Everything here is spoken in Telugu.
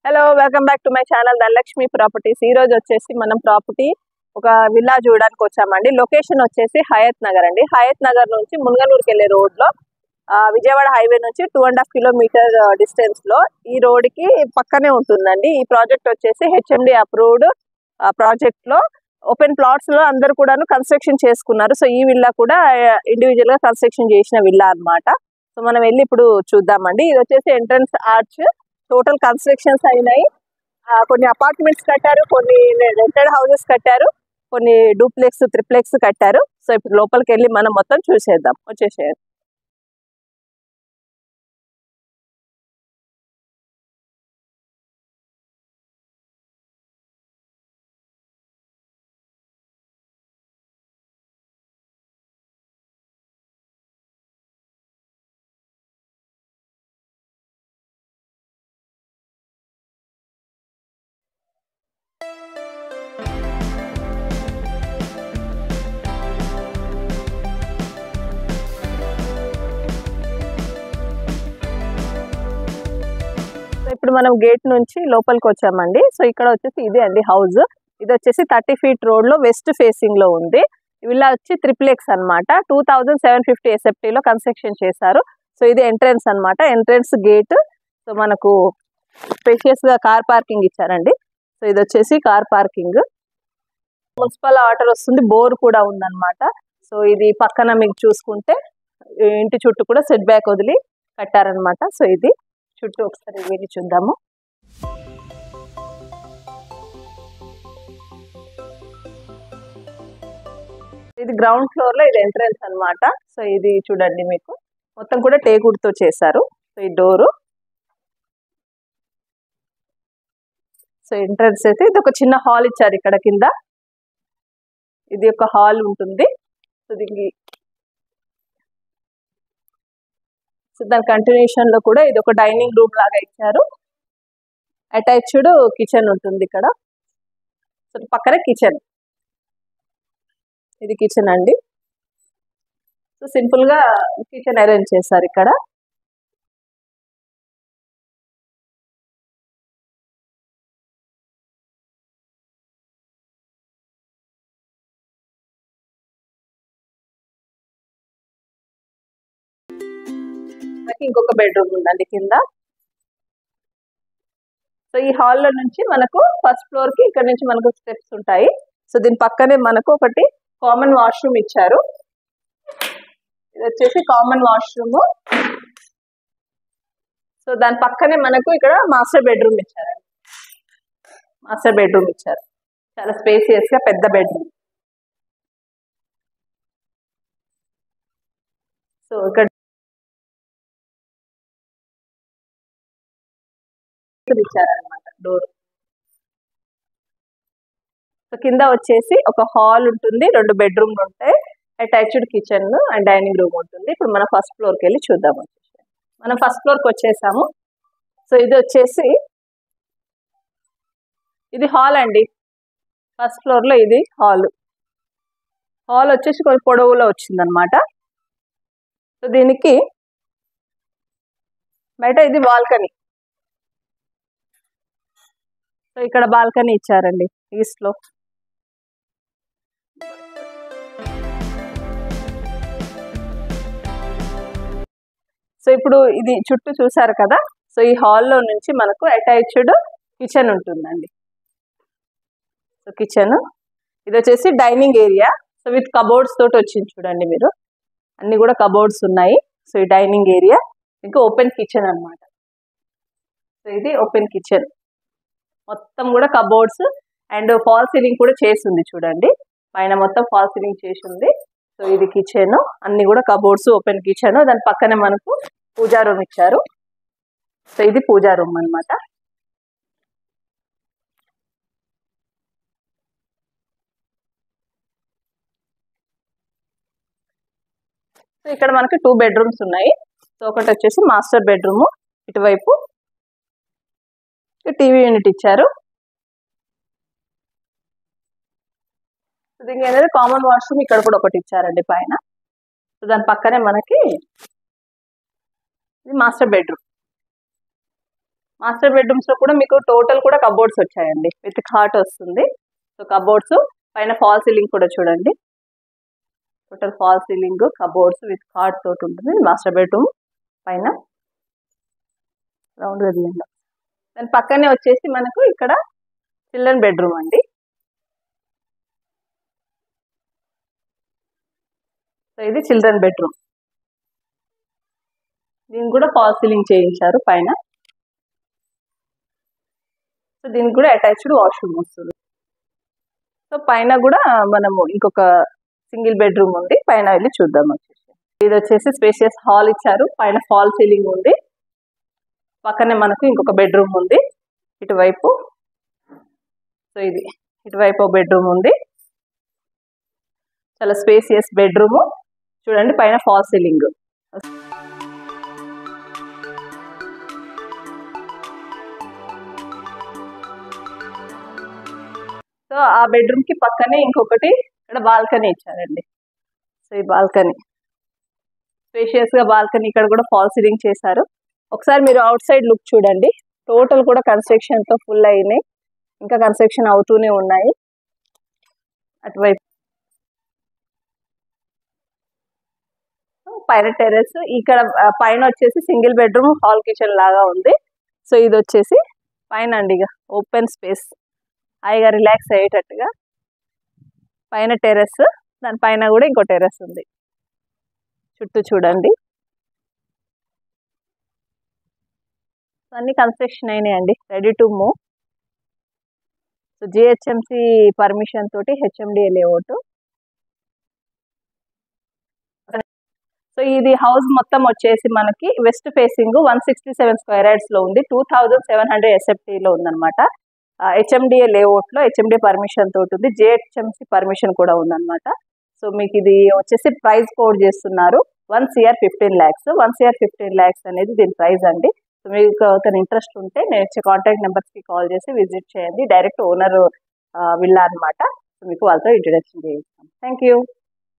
hello welcome back to my channel Dhanalakshmi properties ఈ రోజు వచ్చేసి మనం ప్రాపర్టీ ఒక విల్లా చూడడానికి వచ్చామండి లొకేషన్ వచ్చేసి హయత్ నగర్ అండి హయత్ నగర్ నుంచి మున్గనూరుకి వెళ్ళే రోడ్ లో ఆ, విజయవాడ హైవే నుంచి two and half kilometre distance లో ఈ రోడ్ కి పక్కనే ఉంటుందండి ఈ ప్రాజెక్ట్ వచ్చేసి హెచ్ఎండి అప్రూవ్డ్ ప్రాజెక్ట్ లో ఓపెన్ ప్లాట్స్ లో అందరు కూడాను కన్స్ట్రక్షన్ చేసుకున్నారు సో ఈ విల్లా కూడా ఇండివిజువల్ గా కన్స్ట్రక్షన్ చేసిన విల్లా అన్నమాట సో మనం వెళ్ళి ఇప్పుడు చూద్దామండి ఇది వచ్చేసి ఎంట్రన్స్ ఆర్చ్ టోటల్ కన్స్ట్రక్షన్స్ అయినాయి ఆ, కొన్ని అపార్ట్మెంట్స్ కట్టారు కొన్ని రెంటెడ్ హౌసెస్ కట్టారు కొన్ని డూప్లెక్స్ త్రిప్లెక్స్ కట్టారు సో ఇప్పుడు లోపలికి వెళ్ళి మనం మొత్తం చూసేద్దాం వచ్చేసేయండి సో ఇప్పుడు మనం గేట్ నుంచి లోపలికి వచ్చామండి సో ఇక్కడ వచ్చేసి ఇదే అండి హౌస్ ఇది వచ్చేసి థర్టీ ఫీట్ రోడ్ లో వెస్ట్ ఫేసింగ్ లో ఉంది విల్లా వచ్చి త్రిప్లెక్స్ అన్నమాట టూ థౌజండ్ సెవెన్ ఫిఫ్టీ ఎస్ఎఫ్టీలో కన్స్ట్రక్షన్ చేశారు సో ఇది ఎంట్రన్స్ అన్నమాట ఎంట్రన్స్ గేట్ సో మనకు స్పెషియస్ గా కార్ పార్కింగ్ ఇచ్చారండి సో ఇది వచ్చేసి కార్ పార్కింగ్ మున్సిపల్ వాటర్ వస్తుంది బోర్ కూడా ఉందన్నమాట సో ఇది పక్కన మీకు చూసుకుంటే ఇంటి చుట్టూ కూడా సెట్ బ్యాక్ వదిలి కట్టారనమాట సో ఇది చుట్టూ ఒకసారి వెళ్ళి చూద్దాము ఇది గ్రౌండ్ ఫ్లోర్ లో ఇది ఎంట్రన్స్ అన్నమాట సో ఇది చూడండి మీకు మొత్తం కూడా టేకుడ్తో చేశారు సో ఈ డోరు సో ఎంట్రన్స్ అయితే ఇది ఒక చిన్న హాల్ ఇచ్చారు ఇక్కడ కింద ఇది ఒక హాల్ ఉంటుంది సో దీనికి సో దాని కంటిన్యూషన్ లో కూడా ఇది ఒక డైనింగ్ రూమ్ లాగా ఇచ్చారు అటాచ్డ్ కిచెన్ ఉంటుంది ఇక్కడ సో పక్కనే కిచెన్ ఇది కిచెన్ అండి సో సింపుల్ గా కిచెన్ అరేంజ్ చేశారు ఇక్కడ మనకి ఇంకొక బెడ్రూమ్ ఉందండి కింద సో ఈ హాల్లో నుంచి మనకు ఫస్ట్ ఫ్లోర్ కి ఇక్కడ నుంచి మనకు స్టెప్స్ ఉంటాయి సో దీని పక్కనే మనకు ఒకటి కామన్ వాష్రూమ్ ఇచ్చారు ఇది వచ్చేసి కామన్ వాష్రూమ్ సో దాని పక్కనే మనకు ఇక్కడ మాస్టర్ బెడ్రూమ్ ఇచ్చారు మాస్టర్ బెడ్రూమ్ ఇచ్చారు చాలా స్పేసియస్ గా పెద్ద బెడ్రూమ్ సో ఇక్కడ ఇచ్చారనమాట డోర్ సో కింద వచ్చేసి ఒక హాల్ ఉంటుంది రెండు బెడ్రూమ్లు ఉంటాయి attached kitchen and dining room ఉంటుంది ఇప్పుడు మనం ఫస్ట్ ఫ్లోర్కి వెళ్ళి చూద్దాం వచ్చేసి మనం ఫస్ట్ ఫ్లోర్కి వచ్చేసాము సో ఇది వచ్చేసి ఇది హాల్ అండి ఫస్ట్ ఫ్లోర్లో ఇది హాల్ హాల్ వచ్చేసి కొంచెం పొడవులో వచ్చిందనమాట సో దీనికి బయట ఇది బాల్కనీ సో ఇక్కడ బాల్కనీ ఇచ్చారండి ఈస్ట్ లో సో ఇప్పుడు ఇది చుట్టూ చూసారు కదా సో ఈ హాల్లో నుంచి మనకు అటాచ్డ్ కిచెన్ ఉంటుందండి సో కిచెన్ ఇది వచ్చేసి dining area so with cupboards తోటి వచ్చింది చూడండి మీరు అన్ని కూడా కబోర్డ్స్ ఉన్నాయి సో ఈ డైనింగ్ ఏరియా ఇంకా ఓపెన్ కిచెన్ అన్నమాట సో ఇది ఓపెన్ కిచెన్ మొత్తం కూడా కబోర్డ్స్ అండ్ ఫాల్ సీలింగ్ కూడా చేసి ఉంది చూడండి పైన మొత్తం ఫాల్ సీలింగ్ చేసి ఉంది సో ఇది కిచెన్ అన్ని కూడా కబోర్డ్స్ ఓపెన్ కిచెన్ దాని పక్కనే మనకు పూజా రూమ్ ఇచ్చారు సో ఇది పూజా రూమ్ అన్నమాట సో ఇక్కడ మనకి టూ బెడ్రూమ్స్ ఉన్నాయి సో ఒకటి వచ్చేసి మాస్టర్ బెడ్రూమ్ ఇటువైపు టీవీ యూనిట్ ఇచ్చారు దీనికి ఏంటంటే కామన్ వాష్రూమ్ ఇక్కడ కూడా ఒకటి ఇచ్చారండి పైన సో దాని పక్కనే మనకి ఇది మాస్టర్ బెడ్రూమ్ మాస్టర్ బెడ్రూమ్స్ లో కూడా మీకు టోటల్ కూడా కబోర్డ్స్ వచ్చాయండి విత్ కాట్ వస్తుంది సో కబోర్డ్స్ పైన ఫాల్ సీలింగ్ కూడా చూడండి total fall ceiling cupboards with cot తోటి ఉంటుంది మాస్టర్ బెడ్రూమ్ పైన రౌండ్ తీయండి దాని పక్కనే వచ్చేసి మనకు ఇక్కడ చిల్డ్రన్ బెడ్రూమ్ అండి సో ఇది చిల్డ్రన్ బెడ్రూమ్ దీనికి కూడా ఫాల్ సీలింగ్ చేయించారు పైన సో దీనికి కూడా అటాచ్డ్ వాష్రూమ్ వస్తుంది సో పైన కూడా మనము ఇంకొక సింగిల్ బెడ్రూమ్ ఉంది పైన వెళ్ళి చూద్దాం వచ్చేసి ఇది వచ్చేసి స్పేషియస్ హాల్ ఇచ్చారు పైన ఫాల్ సీలింగ్ ఉంది పక్కనే మనకు ఇంకొక బెడ్రూమ్ ఉంది ఇటువైపు సో ఇది ఇటువైపు బెడ్రూమ్ ఉంది చాలా స్పేసియస్ బెడ్రూమ్ చూడండి పైన ఫాల్ సీలింగ్ సో ఆ బెడ్రూమ్ కి పక్కనే ఇంకొకటి ఇక్కడ బాల్కనీ ఇచ్చారండి సో ఈ బాల్కనీ స్పేషియస్ గా బాల్కనీ ఇక్కడ కూడా ఫాల్ సీలింగ్ చేశారు ఒకసారి మీరు అవుట్ సైడ్ లుక్ చూడండి టోటల్ కూడా కన్స్ట్రక్షన్ తో ఫుల్ అయినాయి ఇంకా కన్స్ట్రక్షన్ అవుతూనే ఉన్నాయి అటువైపు పైన టెర్రస్ ఇక్కడ ఆ, పైన వచ్చేసి సింగిల్ బెడ్రూమ్ హాల్ కిచెన్ లాగా ఉంది సో ఇది వచ్చేసి పైన అండి ఇక ఓపెన్ స్పేస్ హాయిగా రిలాక్స్ అయ్యేటట్టుగా పైన టెర్రస్ దానిపైన కూడా ఇంకో టెర్రస్ ఉంది చుట్టూ చూడండి అన్ని కన్స్ట్రక్షన్ అయినాయండి ready to move so GHMC permission తోటి హెచ్ఎండిఏ లేఅవుట్ సో ఇది హౌస్ మొత్తం వచ్చేసి మనకి west facing one sixty seven square yards లో ఉంది two thousand seven hundred SFT లో ఉందన్నమాట హెచ్ఎండిఏ లేఅవుట్ లో హెచ్ఎండిఏ పర్మిషన్ తోటి ఉంది జిహెచ్ఎంసి పర్మిషన్ కూడా ఉందన్నమాట సో మీకు ఇది వచ్చేసి ప్రైస్ కోడ్ చేస్తున్నారు one CR fifteen lakhs one CR fifteen lakhs అనేది దీని ప్రైస్ అండి సో మీకు ఒకరిని ఇంట్రెస్ట్ ఉంటే నేను ఇచ్చే కాంటాక్ట్ నెంబర్స్కి కాల్ చేసి విజిట్ చేయండి డైరెక్ట్ ఓనర్ విల్లా అనమాట సో మీకు వాళ్ళతో ఇంట్రడక్షన్ చేయిస్తాను థ్యాంక్ యూ